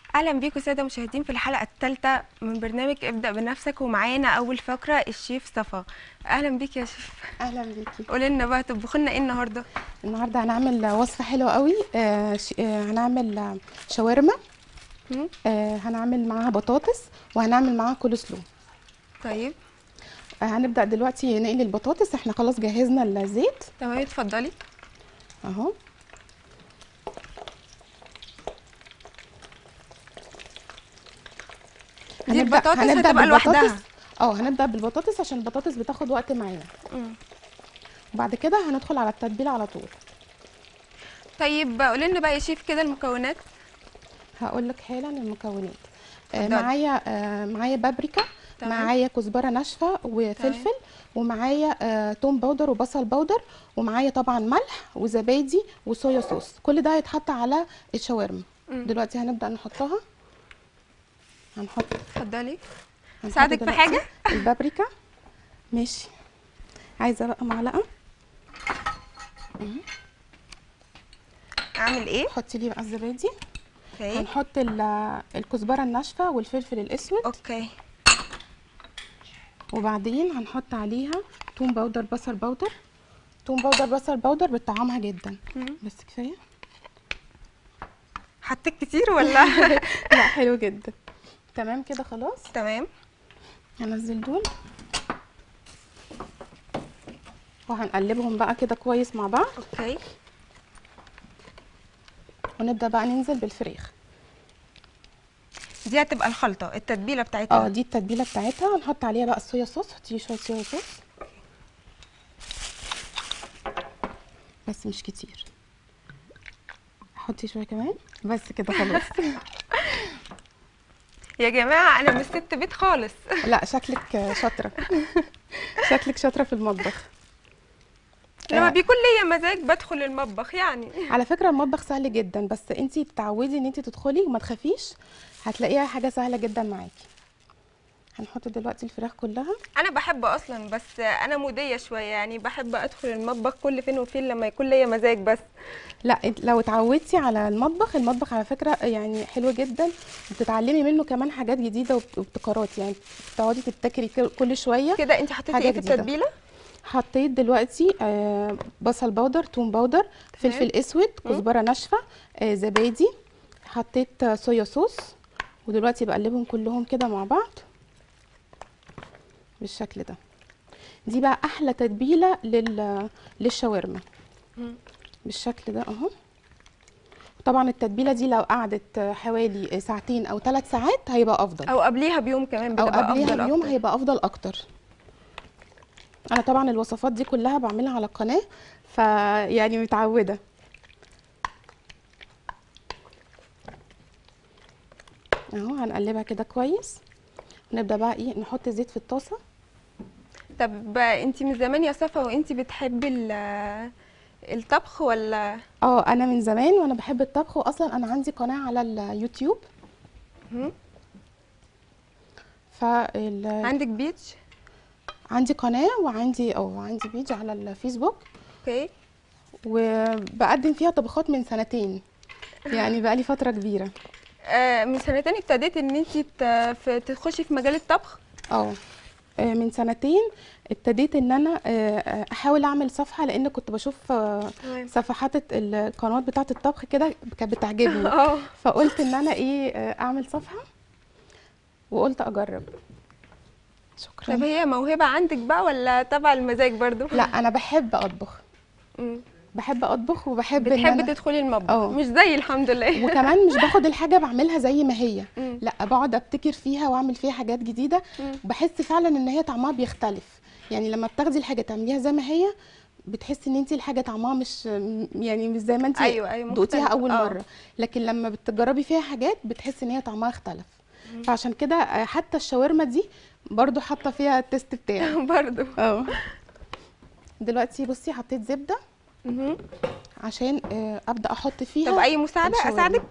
اهلا بيكم ساده مشاهدين في الحلقه الثالثه من برنامج ابدا بنفسك ومعانا اول فقره الشيف صفا اهلا بيك يا شيف اهلا بيكي قولي لنا بقى تطبخي لنا ايه النهارده النهارده هنعمل وصفه حلوه قوي آه ش- آه هنعمل آه، شاورما مم. آه هنعمل معاها بطاطس وهنعمل معاها كول سلو طيب آه هنبدا دلوقتي نقلي البطاطس احنا خلاص جهزنا الزيت تمام اتفضلي اهو دي هنبدأ- البطاطس هنبدأ هتبقى بالبطاطس. لوحدها اه هنبدا بالبطاطس عشان البطاطس بتاخد وقت معانا مم. وبعد كده هندخل على التتبيله على طول طيب قولي لنا بقى يا شيف كده المكونات هقول لك حالا المكونات آه اتفضلي. معايا آه معايا بابريكا تمام. معايا كزبره ناشفه وفلفل ومعايا آه توم باودر وبصل باودر ومعايا طبعا ملح وزبادي وصويا صوص كل ده هيتحط على الشاورما مم. دلوقتي هنبدا نحطها هنحط اتفضلي هنحط ساعدك في دلوقتي حاجة؟ البابريكا ماشي عايزه بقى معلقه اعمل ايه حطي لي بقى الزبادي اوكي هنحط ال- الكزبره الناشفه والفلفل الاسود اوكي وبعدين هنحط عليها توم باودر بصل باودر توم باودر بصل باودر بتطعمها جدا مم. بس كفايه حطيت كتير ولا لا حلو جدا تمام كده خلاص تمام هنزل دول وهنقلبهم بقى كده كويس مع بعض اوكي ونبدا بقى ننزل بالفراخ دي هتبقى الخلطه التتبيله اه بتاعتها دي التتبيله بتاعتها هنحط عليها بقى الصويا صوص حطي لي شويه صويا صوص بس مش كتير حطي شويه كمان بس كده خلاص يا جماعه انا مش ست بيت خالص لا شكلك شاطره شكلك شاطره في المطبخ لما آه. بيكون ليا مزاج بدخل المطبخ يعني على فكره المطبخ سهل جدا بس انتي تتعودي ان انتي تدخلي وما تخافيش هتلاقيها حاجه سهله جدا معاكي هنحط دلوقتي الفراخ كلها انا بحب اصلا بس انا موديه شويه يعني بحب ادخل المطبخ كل فين وفين لما يكون ليا مزاج بس لا انت لو اتعودتي على المطبخ المطبخ على فكره يعني حلو جدا وبتتعلمي منه كمان حاجات جديده وابت- وابتكارات يعني بتقعدي تبتكري كل- كل شويه كده انت حطيتي حاجة ايه في جديدة. التتبيله حطيت دلوقتي آه بصل باودر توم باودر فلفل اسود كزبره ناشفه آه زبادي حطيت آه، صويا صوص ودلوقتي بقلبهم كلهم كده مع بعض بالشكل ده دي بقى احلى تتبيله لل للشاورما مم. بالشكل ده اهو طبعا التتبيله دي لو قعدت آه، حوالي ساعتين او ثلاث ساعات هيبقى افضل او قبليها بيوم كمان او بتبقى قبليها افضل بيوم أكتر. هيبقى افضل اكتر انا طبعا الوصفات دي كلها بعملها على القناه فيعني متعوده اهو هنقلبها كده كويس ونبدا بقى ايه نحط زيت في الطاسه طب انت من زمان يا صفا وانت بتحبي ال- الطبخ ولا اه انا من زمان وانا بحب الطبخ واصلا انا عندي قناه على اليوتيوب مم. فال... عندك بيتش عندي قناه وعندي اه عندي بيج على الفيسبوك اوكي وبقدم فيها طبخات من سنتين يعني بقالي فتره كبيره آه من سنتين ابتديت ان انت ت- في- تخشي في مجال الطبخ اه آه، من سنتين ابتديت ان انا آه، آه، احاول اعمل صفحه لان كنت بشوف آه، تمام. صفحات الت- القنوات بتاعه الطبخ كده كانت بتعجبني اه فقلت ان انا ايه آه، اعمل صفحه وقلت اجرب شكرا طب هي موهبه عندك بقى ولا تبع المزاج برضو لا انا بحب اطبخ مم. بحب اطبخ وبحب ان بتحبي انا تدخلي المطبخ اه. مش زي الحمد لله وكمان مش باخد الحاجه بعملها زي ما هي مم. لا بقعد ابتكر فيها واعمل فيها حاجات جديده مم. بحس فعلا ان هي طعمها بيختلف يعني لما بتاخدي الحاجه تعمليها زي ما هي بتحسي ان انت الحاجه طعمها مش يعني مش زي ما انت أيوة، أيوة، دقتيها مختلف. اول اه. مره لكن لما بتجربي فيها حاجات بتحسي ان هي طعمها اختلف فعشان كده آه، حتى الشاورما دي برضو حاطه فيها التست بتاعي برضو اه دلوقتي بصي حطيت زبده مهم. عشان آه، ابدا احط فيها طب اي مساعده الشاورما. اساعدك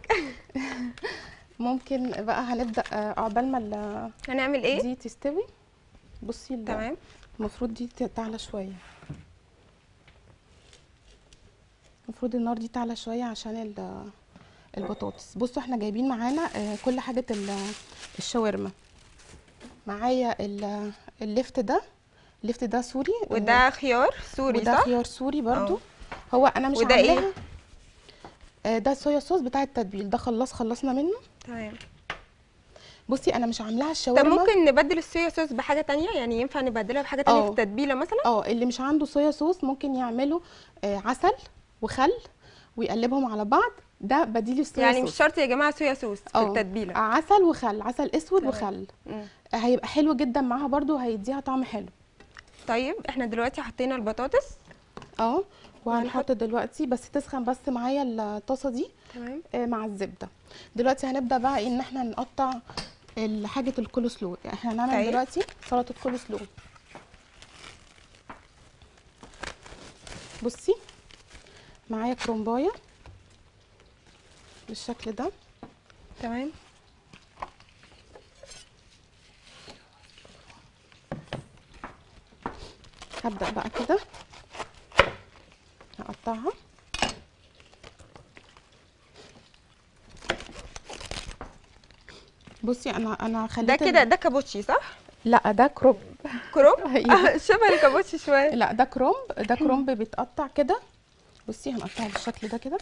ممكن بقى هنبدا آه، عقبال ما ال- هنعمل ايه دي تستوي بصي ال- تمام المفروض دي ت- تعلى شويه المفروض النار دي تعلى شويه عشان ال- البطاطس بصوا احنا جايبين معانا آه، كل حاجه ال- الشاورما معايا ال- اللفت ده اللفت ده سوري آه، وده خيار سوري وده صح خيار سوري برضو اه. هو انا مش وده ايه؟ عاملاها آه، ده الصويا صوص بتاع التتبيل ده خلاص خلصنا منه تمام بصي انا مش عاملاها طب الشاورما ممكن نبدل الصويا صوص بحاجه تانية يعني ينفع نبدلها بحاجه تانية اه. في التتبيله مثلا اه اللي مش عنده صويا صوص ممكن يعملوا آه، عسل وخل ويقلبهم على بعض ده بديل الصويا يعني مش صوص شرط يا جماعه صويا صوص في اه. التتبيله عسل وخل عسل اسود تمام. وخل مم. آه، هيبقى حلو جدا معاها برضو هيديها طعم حلو طيب احنا دلوقتي حطينا البطاطس اه وهنحط وهنحط- دلوقتي بس تسخن بس معايا الطاسه دي تمام آه، مع الزبده دلوقتي هنبدا بقى إيه ان احنا نقطع ال- حاجه الكول سلو احنا هنعمل طيب. دلوقتي سلطه كول سلو بصي معايا كرومبايه بالشكل ده تمام هبدا بقى كده هقطعها بصي انا انا ده خليت كده ال- ده كابوتشي صح لا ده كروب كروب أيوة. آه، شبه الكابوتشي شويه لا ده كرومب ده كرومب بيتقطع كده بصي هنقطعه بالشكل ده كده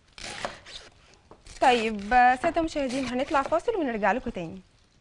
طيب آه، ساده المشاهدين هنطلع فاصل ونرجع لكم تاني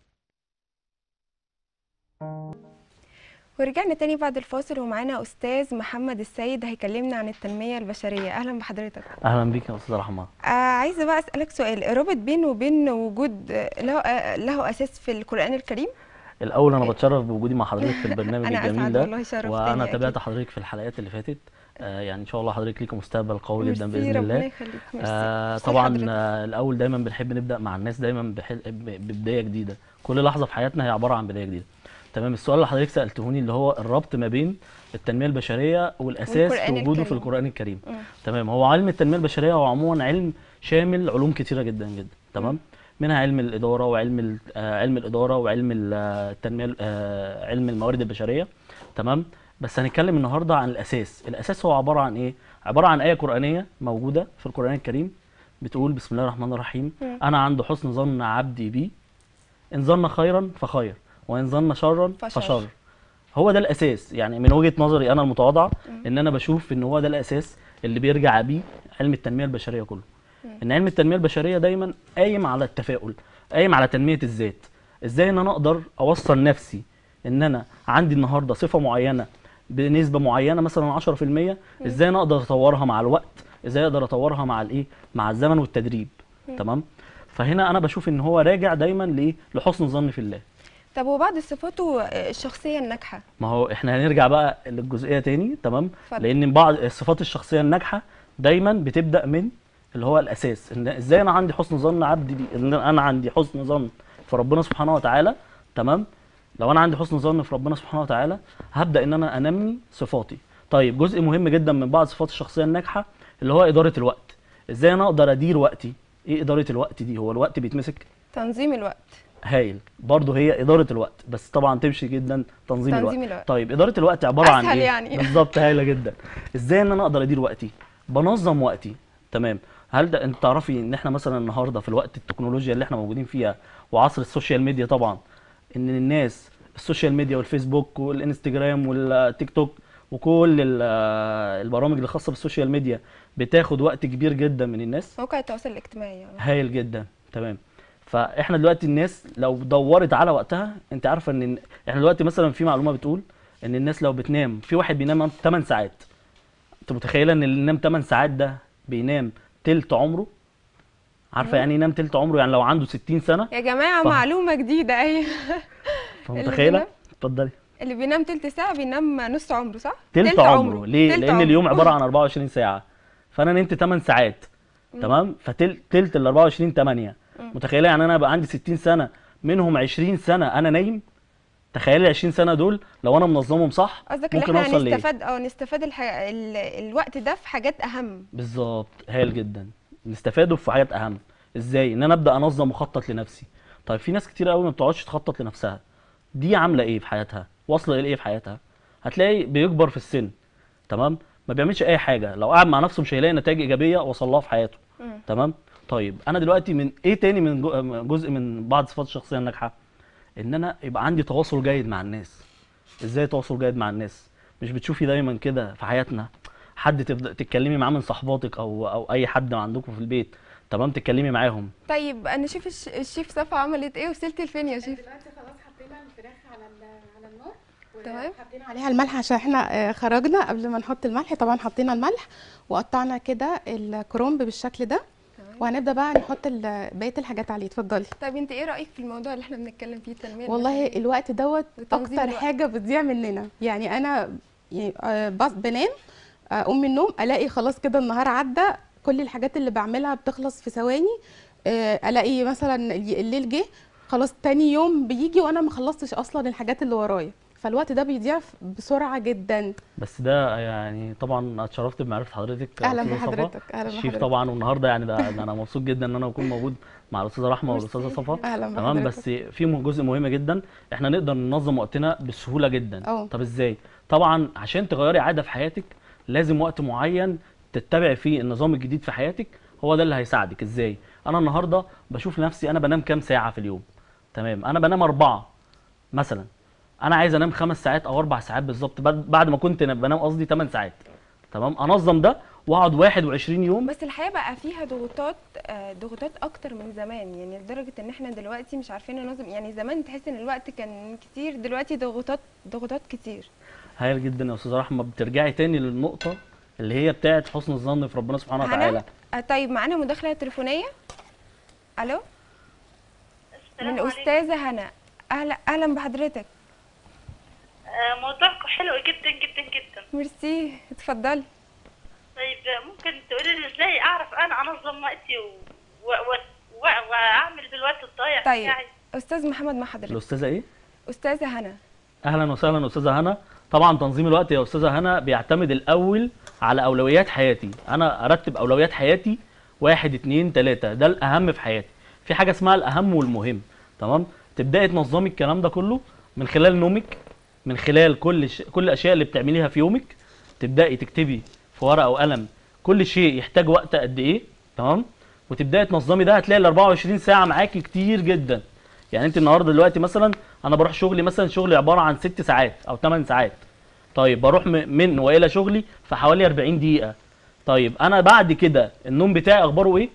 ورجعنا تاني بعد الفاصل ومعانا استاذ محمد السيد هيكلمنا عن التنميه البشريه اهلا بحضرتك اهلا بيك يا استاذ رحمه آه عايزه بقى اسالك سؤال الرابط بين وبين وجود آه، له آه، له اساس في القران الكريم الاول انا بتشرف بوجودي مع حضرتك في البرنامج أنا الجميل أسعد ده والله، شرفتني وانا أكيد. تابعت حضرتك في الحلقات اللي فاتت آه يعني ان شاء الله حضرتك ليكم مستقبل قوي جدا ميرسي، باذن ربنا الله يخليك ميرسي. آه ميرسي طبعا لحضرتك. آه الاول دايما بنحب نبدا مع الناس دايما بحل... ب- ببدايه جديده كل لحظه في حياتنا هي عباره عن بدايه جديده تمام السؤال اللي حضرتك سالتهوني اللي هو الربط ما بين التنميه البشريه والاساس والقرآن في وجوده في الكريم. القران الكريم مم. تمام هو علم التنميه البشريه هو عموما علم شامل علوم كتيره جدا جدا تمام منها علم الاداره وعلم ال- آه، علم الاداره وعلم ال- آه، التنميه ال- آه، علم الموارد البشريه تمام بس هنتكلم النهارده عن الاساس الاساس هو عباره عن ايه عباره عن ايه قرانيه موجوده في القران الكريم بتقول بسم الله الرحمن الرحيم مم. انا عند حسن ظن عبدي بي ان ظن خيرا فخير وان ظن شرا فشر. فشر هو ده الاساس يعني من وجهه نظري انا المتواضعه ان انا بشوف ان هو ده الاساس اللي بيرجع بيه علم التنميه البشريه كله ان علم التنميه البشريه دايما قايم على التفاؤل قايم على تنميه الذات ازاي ان انا اقدر اوصل نفسي ان انا عندي النهارده صفه معينه بنسبه معينه مثلا 10% ازاي انا اقدر اطورها مع الوقت ازاي اقدر اطورها مع الايه مع الزمن والتدريب تمام فهنا انا بشوف ان هو راجع دايما لايه لحسن ظن في الله طب وبعد صفاته آه، الشخصيه الناجحه ما هو احنا هنرجع بقى للجزئيه تاني تمام اتفضل. لان بعض الصفات الشخصيه الناجحه دايما بتبدا من اللي هو الاساس ان ازاي انا عندي حسن ظن عبدي بي ان انا عندي حسن ظن في ربنا سبحانه وتعالى تمام لو انا عندي حسن ظن في ربنا سبحانه وتعالى هبدا ان انا انمي صفاتي طيب جزء مهم جدا من بعض صفات الشخصيه الناجحه اللي هو اداره الوقت ازاي انا اقدر ادير وقتي ايه اداره الوقت دي هو الوقت بيتمسك تنظيم الوقت هايل برضه هي اداره الوقت بس طبعا تمشي جدا تنظيم, تنظيم الوقت. الوقت. طيب اداره الوقت عباره عن أسهل ايه يعني. بالظبط هايله جدا ازاي ان انا اقدر ادير وقتي بنظم وقتي تمام هل ده انت تعرفي ان احنا مثلا النهارده في الوقت التكنولوجيا اللي احنا موجودين فيها وعصر السوشيال ميديا طبعا ان الناس السوشيال ميديا والفيسبوك والانستجرام والتيك توك وكل ال- البرامج اللي خاصه بالسوشيال ميديا بتاخد وقت كبير جدا من الناس موقع التواصل الاجتماعي يعني. هايل جدا تمام فاحنا دلوقتي الناس لو دورت على وقتها انت عارفه ان احنا دلوقتي مثلا في معلومه بتقول ان الناس لو بتنام في واحد بينام 8 ساعات انت متخيله ان اللي ينام 8 ساعات ده بينام تلت عمره عارفه يعني ايه ينام تلت عمره يعني لو عنده 60 سنه يا جماعه ف- معلومه جديده ايوه فمتخيله بينام؟ اتفضلي اللي بينام تلت ساعه بينام نص عمره صح تلت عمره ليه تلت لان عمره. اليوم عباره عن 24 ساعه فانا نمت 8 ساعات تمام فتلت تلت ال 24 8 متخيله يعني انا بقى عندي 60 سنه منهم 20 سنه انا نايم تخيلي ال 20 سنه دول لو انا منظمهم صح قصدك ان ممكن احنا اوصل لايه نستفاد اه نستفاد الح... ال... الوقت ده في حاجات اهم بالظبط هايل جدا نستفاده في حاجات اهم ازاي ان انا ابدا انظم مخطط لنفسي طيب في ناس كتير قوي ما بتقعدش تخطط لنفسها دي عامله ايه في حياتها واصله الى ايه في حياتها هتلاقي بيكبر في السن تمام ما بيعملش اي حاجه لو قعد مع نفسه مش هيلاقي نتائج ايجابيه وصلها في حياته مم. تمام طيب انا دلوقتي من ايه تاني من جو- جزء من بعض صفات الشخصيه الناجحه ان انا يبقى عندي تواصل جيد مع الناس ازاي تواصل جيد مع الناس مش بتشوفي دايما كده في حياتنا حد تبدا تتكلمي معاه من صحباتك او او اي حد عندكم في البيت تمام تتكلمي معاهم طيب انا شوف الش- الشيف صفا عملت ايه وصلت لفين يا شيف دلوقتي خلاص حطينا الفراخ على على النار تمام. حطينا عليها الملح عشان احنا آه، خرجنا قبل ما نحط الملح طبعا حطينا الملح وقطعنا كده الكرنب بالشكل ده تمام. وهنبدا بقى نحط ال- بقيه الحاجات عليه اتفضلي طيب انت ايه رايك في الموضوع اللي احنا بنتكلم فيه التنميه والله البشرية؟ الوقت دوت وتنظيم اكتر الوقت. حاجه بتضيع مننا يعني انا يعني آه، بص بنام آه، اقوم من النوم الاقي خلاص كده النهار عدى كل الحاجات اللي بعملها بتخلص في ثواني آه، الاقي مثلا الليل جه خلاص تاني يوم بيجي وانا ما خلصتش اصلا الحاجات اللي ورايا فالوقت ده بيضيع ف- بسرعه جدا بس ده يعني طبعا اتشرفت بمعرفه حضرتك اهلا أستاذة صفا. بحضرتك اهلا الشيف بحضرتك طبعا والنهارده يعني ده ده انا مبسوط جدا ان انا اكون موجود مع الاستاذه رحمه والاستاذه ميرسي. صفا اهلا تمام بحضرتك بس في م- جزء مهم جدا احنا نقدر ننظم وقتنا بسهوله جدا اه. طب ازاي طبعا عشان تغيري عاده في حياتك لازم وقت معين تتبع فيه النظام الجديد في حياتك هو ده اللي هيساعدك ازاي انا النهارده بشوف نفسي انا بنام كام ساعه في اليوم تمام انا بنام اربعه مثلا انا عايز انام خمس ساعات او اربع ساعات بالظبط بعد بعد ما كنت بنام قصدي 8 ساعات تمام انظم ده واقعد 21 يوم بس الحياه بقى فيها ضغوطات آه، ضغوطات اكتر من زمان يعني لدرجه ان احنا دلوقتي مش عارفين ننظم يعني زمان تحس ان الوقت كان كتير دلوقتي ضغوطات ضغوطات كتير هايل جدا يا استاذه رحمه بترجعي تاني للنقطه اللي هي بتاعت حسن الظن في ربنا سبحانه هنا؟ وتعالى آه، طيب معانا مداخله تليفونيه الو السلام من عليكم. استاذه هنا اهلا اهلا بحضرتك آه، موضوعكم حلو جدا جدا جدا ميرسي اتفضلي طيب آه، ممكن تقولي لي ازاي اعرف انا انظم وقتي و... و... و... و... واعمل بالوقت الضايع طيب بتاعي استاذ محمد مع حضرتك الاستاذه ايه استاذه هنا اهلا وسهلا استاذه هنا طبعا تنظيم الوقت يا استاذه هنا بيعتمد الاول على اولويات حياتي انا ارتب اولويات حياتي واحد اتنين تلاته ده الاهم في حياتي في حاجه اسمها الاهم والمهم تمام تبداي تنظمي الكلام ده كله من خلال نومك من خلال كل ش... كل الاشياء اللي بتعمليها في يومك تبداي تكتبي في ورقه وقلم كل شيء يحتاج وقت قد ايه تمام وتبداي تنظمي ده هتلاقي ال 24 ساعه معاكي كتير جدا يعني انت النهارده دلوقتي مثلا انا بروح شغلي مثلا شغلي عباره عن 6 ساعات او 8 ساعات طيب بروح م- من والى شغلي في حوالي 40 دقيقه طيب انا بعد كده النوم بتاعي اخباره ايه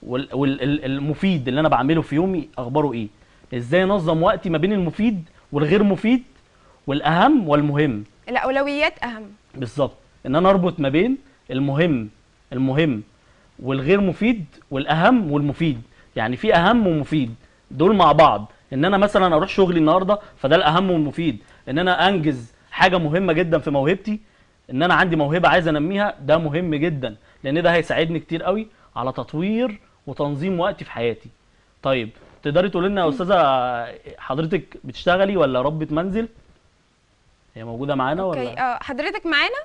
والمفيد اللي انا بعمله في يومي اخباره ايه ازاي انظم وقتي ما بين المفيد والغير مفيد والاهم والمهم الاولويات اهم بالظبط ان انا اربط ما بين المهم المهم والغير مفيد والاهم والمفيد يعني في اهم ومفيد دول مع بعض ان انا مثلا اروح شغلي النهارده فده الاهم والمفيد ان انا انجز حاجه مهمه جدا في موهبتي ان انا عندي موهبه عايز انميها ده مهم جدا لان ده هيساعدني كتير قوي على تطوير وتنظيم وقتي في حياتي طيب تقدري تقولي لنا يا استاذه حضرتك بتشتغلي ولا ربة منزل هي موجوده معانا اوكي ولا اه حضرتك معانا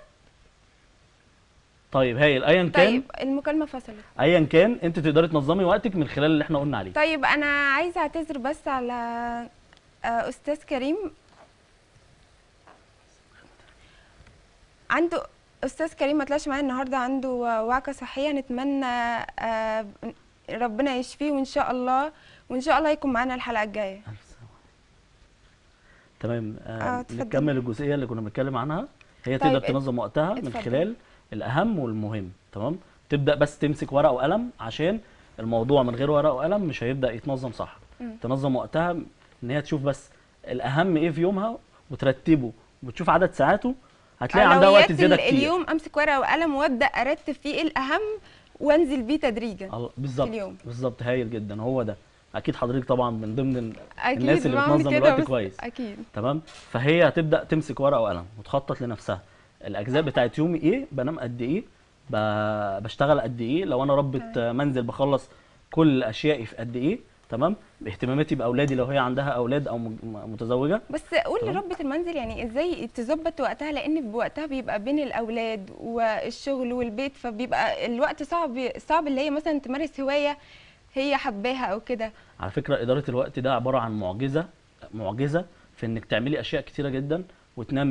طيب هايل ايا كان طيب المكالمه فصلت ايا كان انت تقدري تنظمي وقتك من خلال اللي احنا قلنا عليه طيب انا عايزه اعتذر بس على آه، استاذ كريم عنده استاذ كريم ما طلعش معايا النهارده عنده وعكه صحيه نتمنى آه، ربنا يشفيه وان شاء الله وان شاء الله يكون معانا الحلقه الجايه ألف سلامة. تمام آه، آه اتفضل. نكمل الجزئيه اللي كنا بنتكلم عنها هي طيب، تقدر ات- تنظم وقتها من اتفضل. خلال الاهم والمهم تمام تبدا بس تمسك ورقه وقلم عشان الموضوع من غير ورقه وقلم مش هيبدا يتنظم صح مم. تنظم وقتها ان هي تشوف بس الاهم ايه في يومها وترتبه وتشوف عدد ساعاته هتلاقي عندها وقت أولويات زياده ال- كتير اليوم امسك ورقه وقلم وابدا ارتب فيه الاهم وانزل بيه تدريجا الله- بالظبط اليوم. بالظبط هايل جدا هو ده اكيد حضرتك طبعا من ضمن ال- اكيد الناس اللي بعمل بتنظم كده الوقت بس- كويس اكيد تمام فهي هتبدا تمسك ورقه وقلم وتخطط لنفسها الاجزاء بتاعت يومي ايه بنام قد ايه ب- بشتغل قد ايه لو انا ربة منزل بخلص كل اشيائي في قد ايه تمام باهتماماتي باولادي لو هي عندها اولاد او م- م- متزوجه بس قول تمام. لربة المنزل يعني ازاي تظبط وقتها لان بوقتها بيبقى بين الاولاد والشغل والبيت فبيبقى الوقت صعب صعب اللي هي مثلا تمارس هوايه هي حباها او كده على فكره اداره الوقت ده عباره عن معجزه معجزه في انك تعملي اشياء كتيره جدا وتنمي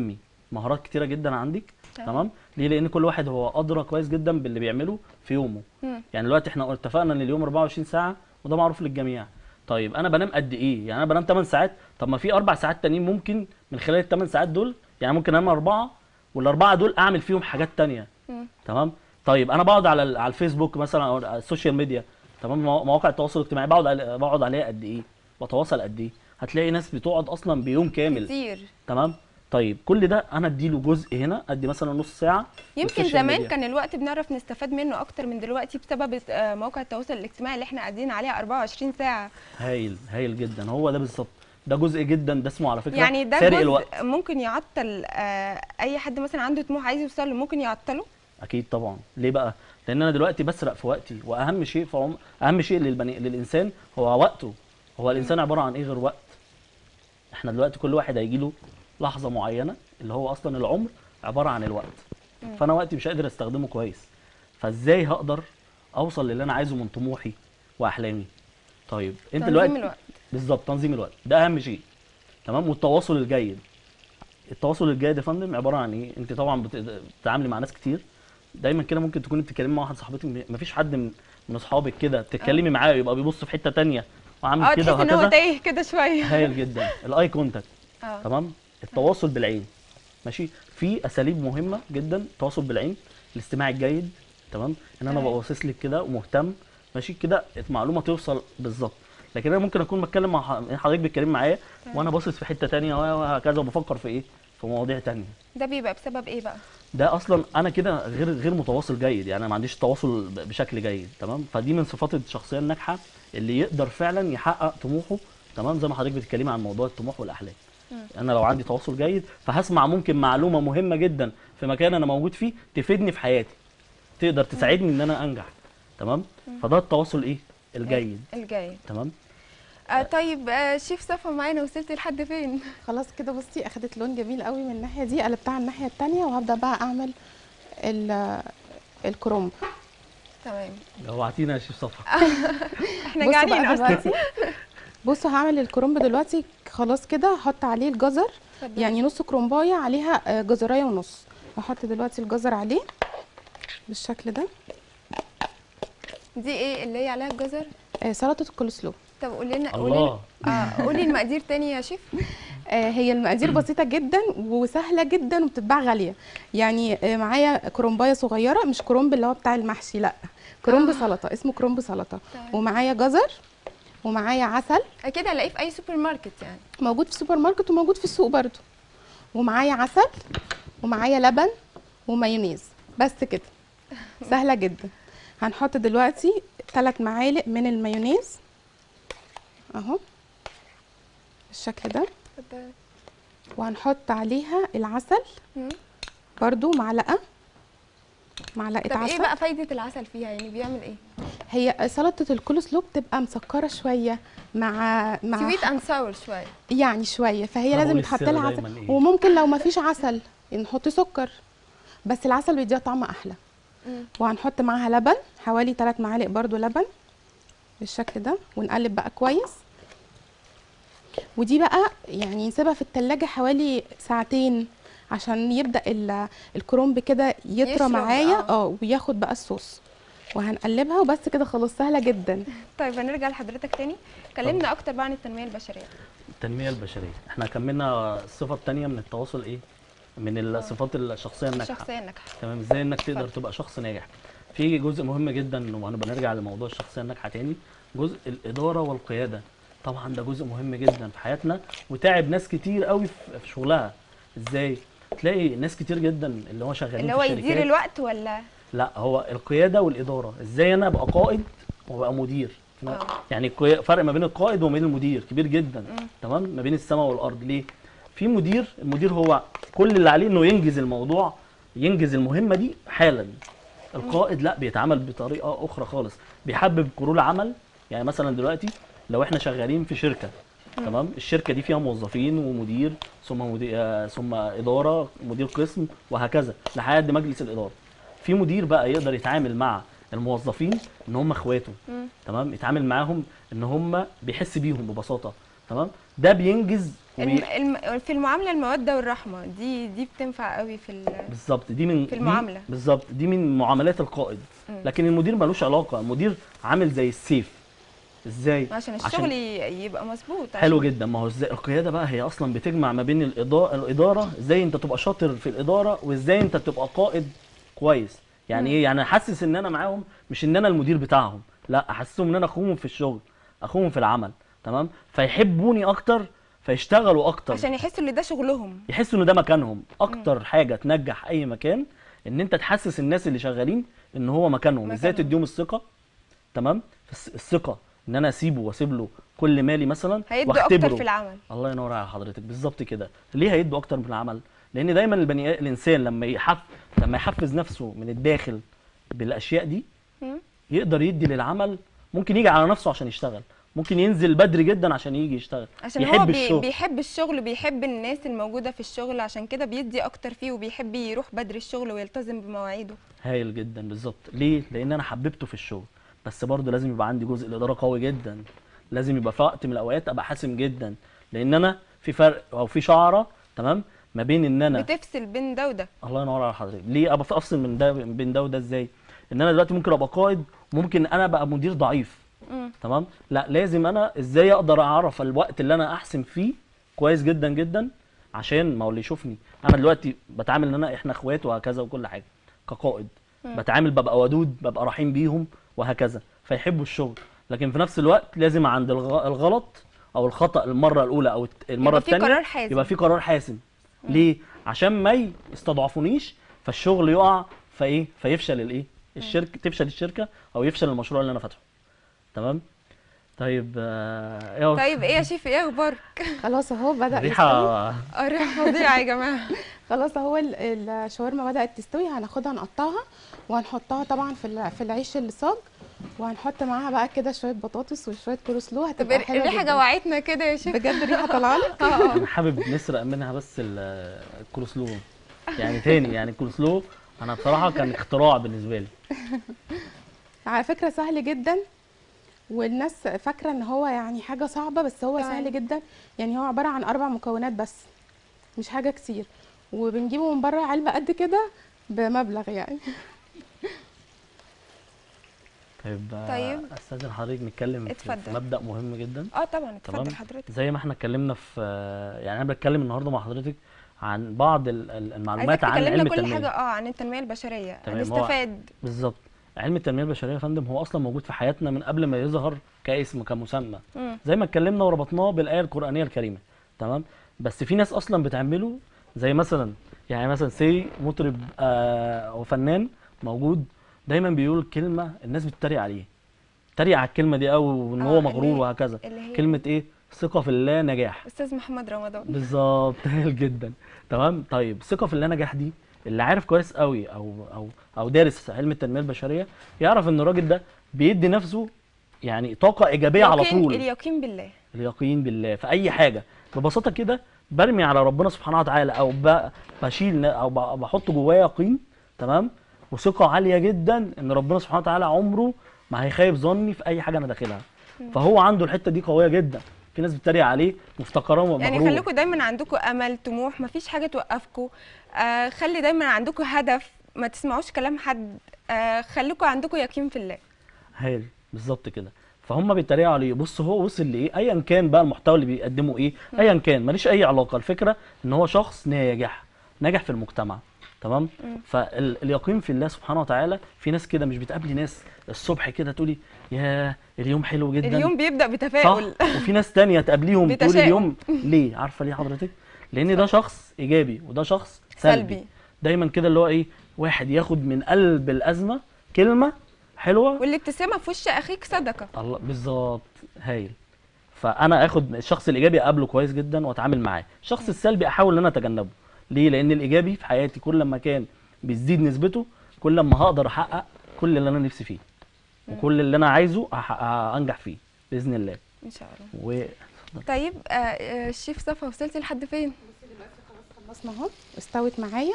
مهارات كتيره جدا عندك تمام. تمام ليه لان كل واحد هو ادرى كويس جدا باللي بيعمله في يومه مم. يعني دلوقتي احنا اتفقنا ان اليوم 24 ساعه وده معروف للجميع طيب انا بنام قد ايه يعني انا بنام 8 ساعات طب ما في اربع ساعات تانيين ممكن من خلال ال 8 ساعات دول يعني ممكن انام اربعه والاربعه دول اعمل فيهم حاجات تانية مم. تمام طيب انا بقعد على ال- على الفيسبوك مثلا او على السوشيال ميديا تمام موا- مواقع التواصل الاجتماعي بقعد على- بقعد عليها قد ايه بتواصل قد ايه هتلاقي ناس بتقعد اصلا بيوم كامل كتير تمام طيب كل ده انا اديله جزء هنا ادي مثلا نص ساعه يمكن للسوشيال زمان ميديا. كان الوقت بنعرف نستفاد منه اكتر من دلوقتي بسبب آه، مواقع التواصل الاجتماعي اللي احنا قاعدين عليها 24 ساعه هايل هايل جدا هو ده بالظبط ده جزء جدا ده اسمه على فكره يعني ده سارق جزء الوقت ممكن يعطل آه، اي حد مثلا عنده طموح عايز يوصل له ممكن يعطله اكيد طبعا ليه بقى لان انا دلوقتي بسرق في وقتي واهم شيء في عم... اهم شيء للبني... للانسان هو وقته هو الانسان عباره عن ايه غير وقت احنا دلوقتي كل واحد هيجي له لحظه معينه اللي هو اصلا العمر عباره عن الوقت فانا وقتي مش قادر استخدمه كويس فازاي هقدر اوصل للي انا عايزه من طموحي واحلامي طيب انت تنظيم دلوقتي الوقت بالظبط تنظيم الوقت ده اهم شيء تمام والتواصل الجيد التواصل الجيد يا فندم عباره عن ايه انت طبعا بت- بتتعاملي مع ناس كتير دايما كده ممكن تكوني بتتكلمي مع واحد صاحبتك مفيش حد من من اصحابك كده بتتكلمي معاه يبقى بيبص في حته تانية وعامل اه كده تحس ان هو وهكذا تايه كده شويه هايل جدا الاي كونتاكت اه تمام التواصل بالعين ماشي في اساليب مهمه جدا التواصل بالعين الاستماع الجيد تمام ان انا تمام. ابقى باصص لك كده ومهتم ماشي كده المعلومه توصل بالظبط لكن انا ممكن اكون بتكلم مع ح- حضرتك بتتكلمي معايا وانا باصص في حته تانية وهكذا وبفكر في ايه في مواضيع تانية ده بيبقى بسبب ايه بقى ده اصلا انا كده غير غير متواصل جيد يعني انا ما عنديش تواصل ب- بشكل جيد تمام فدي من صفات الشخصيه الناجحه اللي يقدر فعلا يحقق طموحه تمام زي ما حضرتك بتتكلمي عن موضوع الطموح والاحلام انا لو عندي تواصل جيد فهسمع ممكن معلومه مهمه جدا في مكان انا موجود فيه تفيدني في حياتي تقدر تساعدني ان انا انجح تمام فده التواصل ايه الجيد الجاي تمام آه طيب آه شيف صفا معانا وصلتي لحد فين خلاص كده بصي اخدت لون جميل قوي من الناحيه دي قلبتها على الناحيه التانية وهبدا بقى اعمل ال- الكرومب تمام جوعتينا يا شيف صفا احنا بصوا جعانين بقى اصلا دلوقتي بصوا هعمل الكرومب دلوقتي خلاص كده هحط عليه الجزر اتفضلي. يعني نص كرومبايه عليها آه، جزرايه ونص هحط دلوقتي الجزر عليه بالشكل ده دي ايه اللي هي عليها الجزر آه، سلطه الكولسلو طب قولي لنا قولي الله اه قولي المقادير تاني يا شيف آه، هي المقادير بسيطه جدا وسهله جدا وبتتباع غاليه يعني آه، معايا كرومبايه صغيره مش كرومب اللي هو بتاع المحشي لا كرومب سلطه اسمه كرومب سلطه تمام. ومعايا جزر ومعايا عسل اكيد هلاقيه في اي سوبر ماركت يعني موجود في السوبر ماركت وموجود في السوق برضو ومعايا عسل ومعايا لبن ومايونيز بس كده سهله جدا هنحط دلوقتي ثلاث معالق من المايونيز اهو بالشكل ده اتفضلي. وهنحط عليها العسل مم. برضو معلقه معلقه طب عسل ايه بقى فايده العسل فيها يعني بيعمل ايه هي سلطه الكولسلو بتبقى مسكره شويه مع مع سويت اند ساور شويه يعني شويه فهي أنا لازم بقول يتحط السر لها دايماً عسل إيه؟ وممكن لو ما فيش عسل نحط سكر بس العسل بيديها طعم احلى مم. وهنحط معاها لبن حوالي 3 معالق برضو لبن بالشكل ده ونقلب بقى كويس ودي بقى يعني نسيبها في التلاجة حوالي ساعتين عشان يبدأ ال- الكرنب كده يطرى يشرب، معايا آه. اه وياخد بقى الصوص وهنقلبها وبس كده خلاص سهلة جدا طيب هنرجع لحضرتك تاني كلمنا اكتر بقى عن التنميه البشريه التنميه البشريه احنا كملنا الصفه الثانيه من التواصل ايه من الصفات الشخصيه الناجحه الشخصيه الناجحه تمام ازاي انك تقدر اتفضل. تبقى شخص ناجح في جزء مهم جدا وهنبقى نرجع لموضوع الشخصيه الناجحه تاني جزء الاداره والقياده طبعا ده جزء مهم جدا في حياتنا وتعب ناس كتير قوي في في شغلها ازاي تلاقي ناس كتير جدا اللي هو شغالين اللي في هو الشركات يدير الوقت ولا لا هو القياده والاداره ازاي انا ابقى قائد وابقى مدير آه. يعني القيا- فرق ما بين القائد وما بين المدير كبير جدا تمام ما بين السماء والارض ليه في مدير المدير هو كل اللي عليه انه ينجز الموضوع ينجز المهمه دي حالا القائد لا بيتعامل بطريقه اخرى خالص بيحبب كرو العمل يعني مثلا دلوقتي لو احنا شغالين في شركه تمام الشركه دي فيها موظفين ومدير ثم مدير آه، ثم اداره مدير قسم وهكذا لحد مجلس الاداره في مدير بقى يقدر يتعامل مع الموظفين ان هم اخواته مم. تمام يتعامل معاهم ان هم بيحس بيهم ببساطه تمام ده بينجز الم... وبي... الم... في المعامله الموده والرحمه دي دي بتنفع قوي في ال... بالظبط دي من في دي- المعاملة. بالظبط دي من معاملات القائد لكن المدير ملوش علاقه المدير عامل زي السيف ازاي عشان الشغل ي... يبقى مظبوط حلو عشان- جدا ما هو ازاي القياده بقى هي اصلا بتجمع ما بين الاداره الاداره ازاي انت تبقى شاطر في الاداره وازاي انت تبقى قائد كويس يعني ايه يعني احسس ان انا معاهم مش ان انا المدير بتاعهم لا احسسهم ان انا اخوهم في الشغل اخوهم في العمل تمام فيحبوني اكتر فيشتغلوا اكتر عشان يحسوا ان ده شغلهم يحسوا ان ده مكانهم اكتر حاجه تنجح اي مكان ان انت تحسس الناس اللي شغالين ان هو مكانهم ازاي مكانهم. تديهم الثقه تمام الس- الثقه ان انا اسيبه واسيب له كل مالي مثلا هيدوا اكتر واختبره في العمل الله ينور على حضرتك بالظبط كده ليه هيدوا اكتر من العمل لان دايما البني الانسان لما يحف لما يحفز نفسه من الداخل بالاشياء دي مم. يقدر يدي للعمل ممكن يجي على نفسه عشان يشتغل ممكن ينزل بدري جدا عشان يجي يشتغل عشان يحب هو بي... الشغل بيحب الشغل بيحب الناس الموجوده في الشغل عشان كده بيدي اكتر فيه وبيحب يروح بدري الشغل ويلتزم بمواعيده هايل جدا بالظبط ليه لان انا حببته في الشغل بس برضه لازم يبقى عندي جزء الاداره قوي جدا لازم يبقى في وقت من الاوقات ابقى حاسم جدا لان انا في فرق او في شعره تمام ما بين ان انا بتفصل بين ده وده الله ينور على حضرتك ليه ابقى افصل من ده من بين ده وده ازاي ان انا دلوقتي ممكن ابقى قائد ممكن انا ابقى مدير ضعيف مم. تمام لا لازم انا ازاي اقدر اعرف الوقت اللي انا احسن فيه كويس جدا جدا عشان ما هو اللي يشوفني انا دلوقتي بتعامل ان انا احنا اخوات وهكذا وكل حاجه كقائد بتعامل ببقى ودود ببقى رحيم بيهم وهكذا فيحبوا الشغل لكن في نفس الوقت لازم عند الغ- الغلط او الخطا المره الاولى او الت- المره يبقى في الثانيه قرار حازم. يبقى في قرار حاسم ليه عشان ما يستضعفونيش فالشغل يقع فايه فيفشل الايه الشركه تفشل الشركه او يفشل المشروع اللي انا فاتحه تمام طيب آه ايه طيب ايه يا شيف ايه اخبارك خلاص اهو بدأ يستوي ريحه ريحه فظيعه يا جماعه خلاص اهو ال- الشاورما بدأت تستوي هناخدها نقطعها وهنحطها طبعا في الع- في العيش اللي صاج وهنحط معاها بقى كده شويه بطاطس وشويه كولسلو طب هتبقى حلوه الريحه جدا. جوعتنا كده يا شيف بجد الريحه طالعه لك اه انا حابب نسرق منها بس ال- الكولسلو يعني تاني يعني الكولسلو انا بصراحه كان اختراع بالنسبه لي على فكره سهل جدا والناس فاكره ان هو يعني حاجه صعبه بس هو فعلا. سهل جدا يعني هو عباره عن اربع مكونات بس مش حاجه كتير وبنجيبه من بره علبه قد كده بمبلغ يعني طيب آه، طيب. استاذن حضرتك نتكلم في- في اتفضل. مبدا مهم جدا اه طبعا تمام اتفضل حضرتك زي ما احنا اتكلمنا في يعني انا بتكلم النهارده مع حضرتك عن بعض ال- ال- المعلومات عايزك عن تكلمنا علم كل التنميه حاجه اه عن التنميه البشريه تمام، هو- هنستفاد بالظبط علم التنميه البشريه يا فندم هو اصلا موجود في حياتنا من قبل ما يظهر كاسم كمسمى مم. زي ما اتكلمنا وربطناه بالايه القرانيه الكريمه تمام بس في ناس اصلا بتعمله زي مثلا يعني مثلا سي مطرب آه او فنان موجود دايما بيقول كلمه الناس بتتريق عليه تريق على الكلمه دي او ان آه، هو اللي مغرور هي- وهكذا اللي هي كلمه ايه ثقه في الله نجاح استاذ محمد رمضان بالظبط هايل جدا تمام طيب ثقه في الله نجاح دي اللي عارف كويس قوي او او او دارس علم التنميه البشريه يعرف ان الراجل ده بيدي نفسه يعني طاقه ايجابيه على اليقين- طول اليقين بالله اليقين بالله في اي حاجه ببساطه كده برمي على ربنا سبحانه وتعالى او ب- بشيل ن- او ب- بحط جوايا يقين تمام وثقه عاليه جدا ان ربنا سبحانه وتعالى عمره ما هيخيب ظني في اي حاجه انا داخلها فهو عنده الحته دي قويه جدا في ناس بتتريق عليه مفتكراه يعني مغرور. خليكم دايما عندكم امل طموح مفيش حاجه توقفكم آه خلي دايما عندكم هدف ما تسمعوش كلام حد آه خليكم عندكم يقين في الله هايل بالظبط كده فهم بيتريقوا عليه بص هو وصل لايه ايا كان بقى المحتوى اللي بيقدمه ايه ايا كان ماليش اي علاقه الفكره ان هو شخص ناجح ناجح في المجتمع تمام فاليقين في الله سبحانه وتعالى في ناس كده مش بتقابلي ناس الصبح كده تقولي يا اليوم حلو جدا اليوم بيبدا صح بتفاؤل وفي ناس تانية تقابليهم تقولي بتشاؤم. اليوم ليه عارفه ليه حضرتك لان ده شخص ايجابي وده شخص سلبي, سلبي. دايما كده اللي هو ايه واحد ياخد من قلب الازمه كلمه حلوه والابتسامه في وش اخيك صدقه الله بالظبط هايل فانا اخد الشخص الايجابي اقابله كويس جدا واتعامل معاه الشخص السلبي احاول ان انا اتجنبه ليه لان الايجابي في حياتي كل ما كان بيزيد نسبته كل ما هقدر احقق كل اللي انا نفسي فيه وكل اللي انا عايزه هحقق- انجح فيه باذن الله ان شاء الله و طيب آه آه، الشيف صفا وصلتي لحد فين خلصنا اهو استوت معايا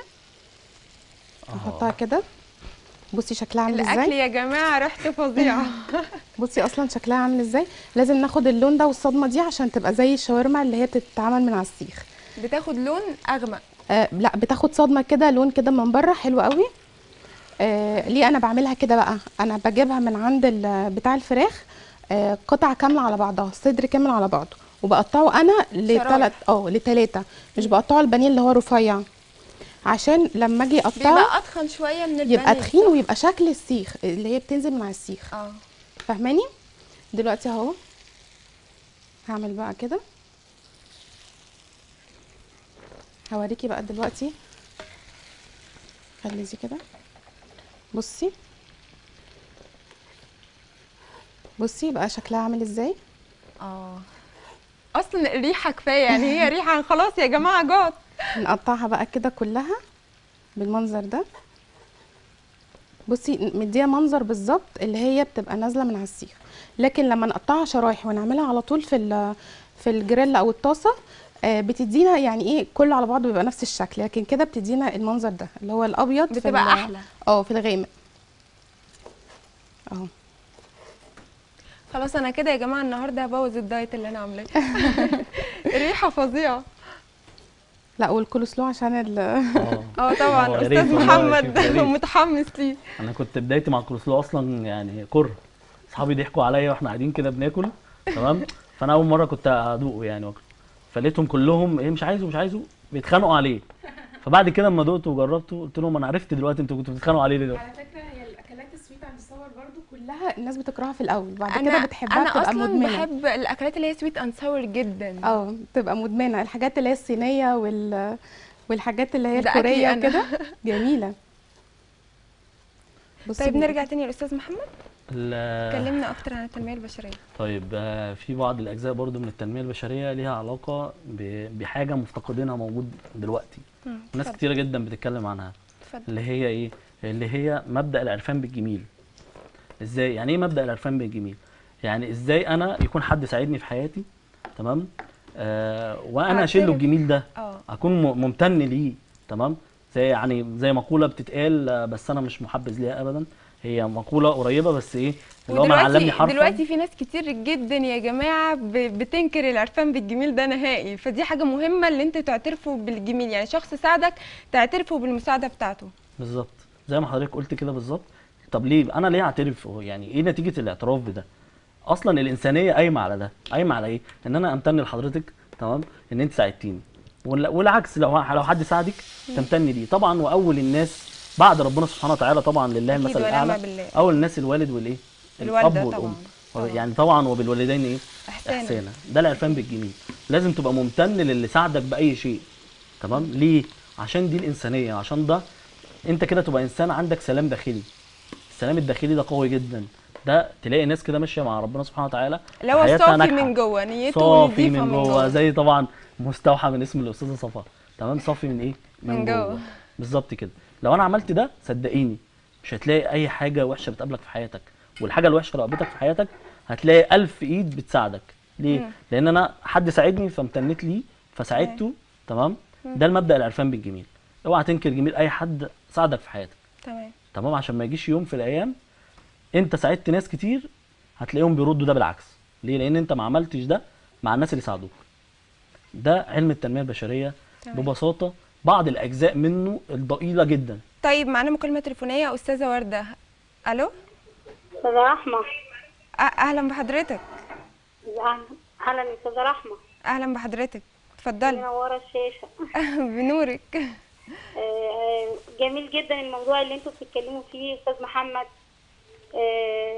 نحطها كده بصي شكلها عامل الاكل ازاي يا جماعه ريحته فظيعه بصي اصلا شكلها عامل ازاي لازم ناخد اللون ده والصدمه دي عشان تبقى زي الشاورما اللي هي بتتعمل من على السيخ بتاخد لون اغمق آه لا بتاخد صدمه كده لون كده من بره حلو قوي آه ليه انا بعملها كده بقى انا بجيبها من عند ال- بتاع الفراخ آه قطع كامله على بعضها صدر كامل على بعضه وبقطعه انا لثلاث اه لثلاثه مش بقطعه البانيه اللي هو رفيع عشان لما اجي اقطعه بيبقى اتخن شويه من البانيه يبقى تخين صح؟ ويبقى شكل السيخ اللي هي بتنزل من على السيخ اه فاهماني دلوقتي اهو هعمل بقى كده هوريكي بقى دلوقتي خلي دي كده بصي بصي بقى شكلها عامل ازاي اه اصلا الريحه كفايه يعني هي ريحه خلاص يا جماعه جات نقطعها بقى كده كلها بالمنظر ده بصي مديها منظر بالظبط اللي هي بتبقى نازله من على السيخ لكن لما نقطعها شرايح ونعملها على طول في ال- في الجريل او الطاسه آه، بتدينا يعني ايه كله على بعضه بيبقى نفس الشكل لكن كده بتدينا المنظر ده اللي هو الابيض في بتبقى ال- أحلى. اه في الغامق اهو خلاص انا كده يا جماعه النهارده هبوظ الدايت اللي انا عاملاه الريحه فظيعه لا والكولسلو عشان ال اه اه طبعا آه، يا ريت استاذ والله يا محمد شيخ، يا ريت. متحمس ليه انا كنت بدايتي مع الكولسلو اصلا يعني كره اصحابي ضحكوا عليا واحنا قاعدين كده بناكل تمام فانا اول مره كنت ادوقه يعني واكله فلقيتهم كلهم ايه مش عايزه مش عايزه بيتخانقوا عليه فبعد كده اما دقته وجربته قلت لهم انا عرفت دلوقتي انتوا كنتوا بتتخانقوا عليه ليه دلوقتي على فكره هي الاكلات السويت عند الصور برضو كلها الناس بتكرهها في الاول بعد انا كده بتحبها انا بتبقى اصلا مدمنه بحب الاكلات اللي هي سويت اند ساور جدا اه بتبقى مدمنه الحاجات اللي هي الصينيه وال والحاجات اللي هي ده أكلي الكوريه أنا. وكده جميله بصي طيب بقى. نرجع تاني للاستاذ محمد ال- كلمنا اكتر عن التنميه البشريه طيب آه، في بعض الاجزاء برضو من التنميه البشريه ليها علاقه ب- بحاجه مفتقدينها موجود دلوقتي مم، ناس اتفضل، كتيره جدا بتتكلم عنها اتفضل اللي هي ايه اللي هي مبدا العرفان بالجميل ازاي يعني ايه مبدا العرفان بالجميل يعني ازاي انا يكون حد ساعدني في حياتي تمام آه وانا اشيل له أعترف. الجميل ده اه اكون م- ممتن ليه تمام زي يعني زي مقوله بتتقال آه، بس انا مش محبذ ليها ابدا هي مقوله قريبه بس ايه اللي هو ما علمني ودلوقتي حرفا دلوقتي في ناس كتير جدا يا جماعه ب- بتنكر العرفان بالجميل ده نهائي فدي حاجه مهمه اللي انت تعترفوا بالجميل يعني شخص ساعدك تعترفوا بالمساعده بتاعته بالظبط زي ما حضرتك قلت كده بالظبط طب ليه انا ليه اعترف هو يعني ايه نتيجه الاعتراف بده اصلا الانسانيه قايمه على ده قايمه على ايه ان انا امتن لحضرتك تمام ان انت ساعدتيني وال- والعكس لو لو حد ساعدك تمتن ليه طبعا واول الناس بعد ربنا سبحانه وتعالى طبعا لله أكيد المثل ونعم الاعلى بالله. اول الناس الوالد والايه الوالدة الاب والام طبعاً، طبعاً. يعني طبعا وبالوالدين ايه إحسانا. احسانا ده العرفان بالجميل لازم تبقى ممتن للي ساعدك باي شيء تمام ليه عشان دي الانسانيه عشان ده انت كده تبقى انسان عندك سلام داخلي السلام الداخلي ده قوي جدا ده تلاقي ناس كده ماشيه مع ربنا سبحانه وتعالى اللي هو حياتها صافي ناجحة. من جوه نيته صافي نظيفه من جوه زي طبعا مستوحى من اسم الاستاذه صفا تمام صافي من ايه من جوه. بالظبط كده لو انا عملت ده صدقيني مش هتلاقي اي حاجه وحشه بتقابلك في حياتك والحاجه الوحشه اللي قابلتك في حياتك هتلاقي ألف ايد بتساعدك ليه مم. لان انا حد ساعدني فامتنيت ليه فساعدته تمام ده المبدا العرفان بالجميل اوعى تنكر جميل اي حد ساعدك في حياتك تمام تمام عشان ما يجيش يوم في الايام انت ساعدت ناس كتير هتلاقيهم بيردوا ده بالعكس ليه لان انت ما عملتش ده مع الناس اللي ساعدوك ده علم التنميه البشريه تمام. ببساطه بعض الاجزاء منه الضئيله جدا طيب معانا مكالمه تليفونيه استاذه ورده الو استاذة رحمة أ- اهلا بحضرتك أهلا- اهلا يا استاذة رحمة اهلا بحضرتك اتفضلي منورة الشاشة بنورك آه، جميل جدا الموضوع اللي انتوا بتتكلموا فيه استاذ محمد آه،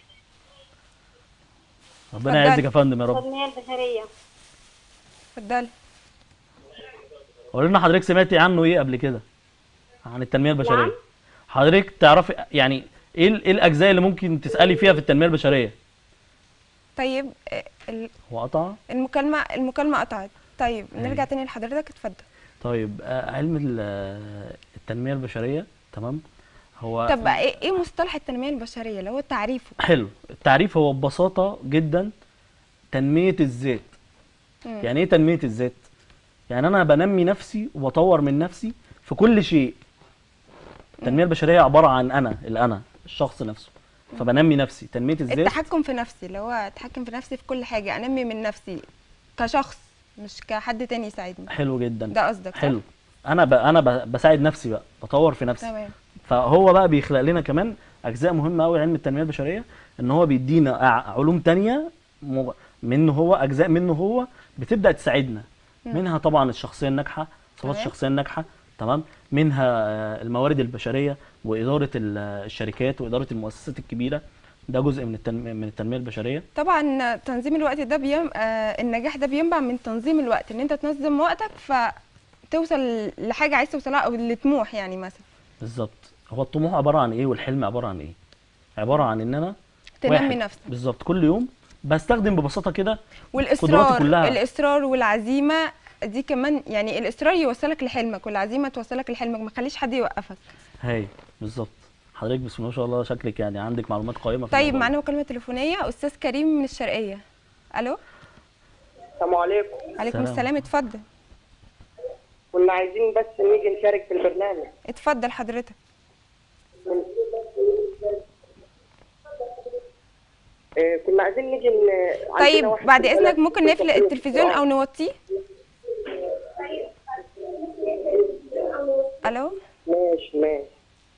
ربنا اتفضل. يعزك يا فندم يا رب التنمية البشرية اتفضلي قول لنا حضرتك سمعتي عنه ايه قبل كده عن التنميه البشريه نعم. حضرتك تعرفي يعني ايه ال- ايه الاجزاء اللي ممكن تسالي فيها في التنميه البشريه طيب آه، ال- هو قطع المكالمه المكالمه قطعت طيب أيوة. نرجع تاني لحضرتك اتفضل طيب آه، علم ال- آه، التنميه البشريه تمام هو طب ايه ايه مصطلح التنميه البشريه اللي هو تعريفه حلو التعريف هو ببساطه جدا تنميه الذات مم. يعني ايه تنميه الذات يعني انا بنمي نفسي وبطور من نفسي في كل شيء التنميه البشريه عباره عن انا الانا الشخص نفسه فبنمي نفسي تنميه الذات التحكم في نفسي اللي هو اتحكم في نفسي في كل حاجه انمي من نفسي كشخص مش كحد تاني يساعدني حلو جدا ده قصدك صح؟ حلو انا ب... انا ب... بساعد نفسي بقى بطور في نفسي تمام فهو بقى بيخلق لنا كمان اجزاء مهمه قوي علم التنميه البشريه ان هو بيدينا ع- علوم تانية م- منه هو اجزاء منه هو بتبدا تساعدنا منها طبعا الشخصيه الناجحه صفات تمام. الشخصيه الناجحه تمام منها آه، الموارد البشريه واداره ال- الشركات واداره المؤسسات الكبيره ده جزء من التنميه من التنميه البشريه طبعا تنظيم الوقت ده بيم... آه النجاح ده بينبع من تنظيم الوقت ان انت تنظم وقتك فتوصل لحاجه عايز توصلها او لطموح يعني مثلا بالظبط هو الطموح عباره عن ايه والحلم عباره عن ايه عباره عن ان انا تنمي واحد نفسك بالظبط كل يوم بستخدم ببساطه كده والاصرار كلها. الاصرار والعزيمه دي كمان يعني الاصرار يوصلك لحلمك والعزيمه توصلك لحلمك ما تخليش حد يوقفك هاي بالظبط حضرتك بسم الله ما شاء الله شكلك يعني عندك معلومات قيمه في طيب الموضوع معانا مكالمه تليفونيه استاذ كريم من الشرقيه الو السلام عليكم عليكم سلام. السلام اتفضل كنا عايزين بس نيجي نشارك في البرنامج اتفضل حضرتك آه، كنا عايزين نيجي ن- عندنا طيب واحد بعد في البلد اذنك ممكن نقفل بيطبق التلفزيون او القرآن. نوطيه الو ماشي ماشي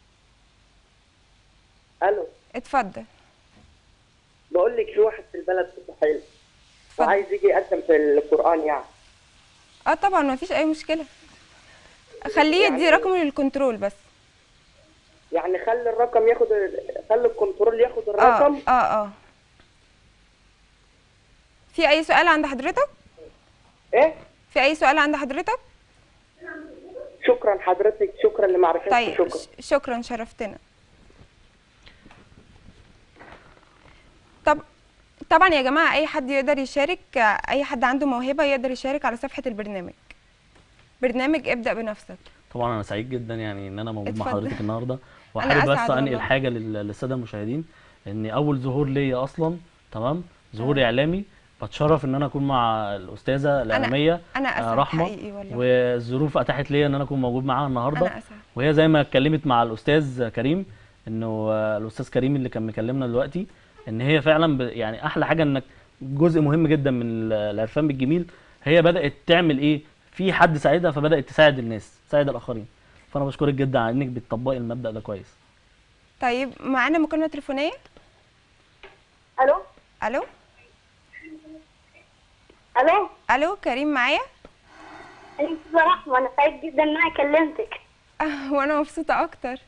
الو اتفضل بقول لك في واحد في البلد صوته حلو اتفضل. وعايز يجي يقدم في القرآن يعني اه طبعا ما فيش اي مشكله خليه يدي رقمه للكنترول بس يعني خلي الرقم ياخد ال- خلي الكنترول ياخد اه الرقم اه اه في اي سؤال عند حضرتك ايه في اي سؤال عند حضرتك شكرا حضرتك شكرا لمعرفتك طيب شكرا ش- شكرا شرفتنا طب طبعا يا جماعه اي حد يقدر يشارك اي حد عنده موهبه يقدر يشارك على صفحه البرنامج برنامج ابدا بنفسك طبعا انا سعيد جدا يعني ان انا موجود مع اتفضل. حضرتك النهارده أنا وحابب بس أسعد انقل والله. حاجه لل- للساده المشاهدين ان اول ظهور ليا اصلا تمام ظهور اعلامي بتشرف ان انا اكون مع الاستاذه الاعلاميه أنا آه، أسعد رحمه حقيقي والله. والظروف اتاحت ليا ان انا اكون موجود معاها النهارده انا اسعد وهي زي ما اتكلمت مع الاستاذ كريم انه آه، الاستاذ كريم اللي كان مكلمنا دلوقتي ان هي فعلا ب... يعني احلى حاجه انك جزء مهم جدا من ال- العرفان بالجميل هي بدات تعمل ايه في حد ساعدها فبدات تساعد الناس تساعد الاخرين فانا بشكرك جدا على انك بتطبقي المبدا ده كويس طيب معانا مكالمه تليفونيه الو الو الو الو كريم معايا انت رحمة انا سعيد جدا ان انا كلمتك آه، وانا مبسوطه اكتر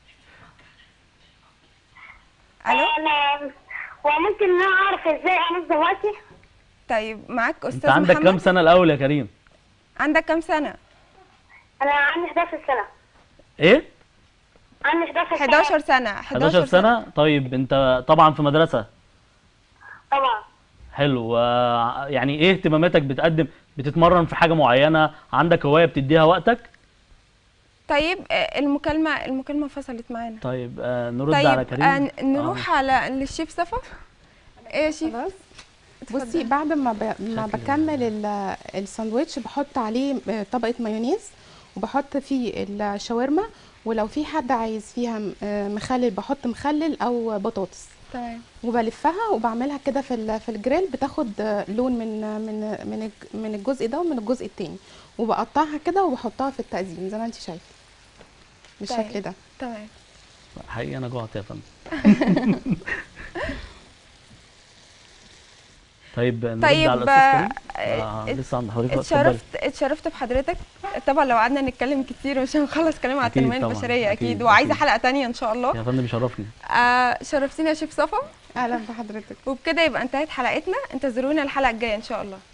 الو انا وممكن ان انا اعرف ازاي انظم وقتي طيب معاك انت استاذ عندك محمد كام سنه الاول يا كريم عندك كام سنه انا عندي 11 سنة ايه عندي 11 سنة 11 سنه 11 سنه طيب انت طبعا في مدرسه طبعا حلو آه، يعني ايه اهتماماتك بتقدم بتتمرن في حاجه معينه عندك هوايه بتديها وقتك طيب آه، المكالمه المكالمه فصلت معانا طيب آه نرد على طيب كريم آه، نروح على للشيف صفا ايه يا شيف خلاص بصي بعد ما ب... ما بكمل ال- الساندوتش بحط عليه آه، طبقه مايونيز وبحط فيه الشاورما ولو في حد عايز فيها م- آه، مخلل بحط مخلل او بطاطس تمام وبلفها وبعملها كده في ال- في الجريل بتاخد آه، لون من من من الج- من الجزء ده ومن الجزء التاني وبقطعها كده وبحطها في التقديم زي ما انت شايفه بالشكل طيب. ده تمام حقيقي انا جوعت يا فندم طيب نرد طيب، على الاستاذ كريم آه، آه لسه عند حضرتك وقت، اتفضلي. اتشرفت اتشرفت بحضرتك طبعا لو قعدنا نتكلم كتير مش هنخلص كلام على أكيد التنميه طبعاً، البشريه أكيد، اكيد وعايزه أكيد. حلقه تانية ان شاء الله يا فندم يشرفني آه شرفتينا يا شيف صفا اهلا بحضرتك وبكده يبقى انتهت حلقتنا انتظرونا الحلقه الجايه ان شاء الله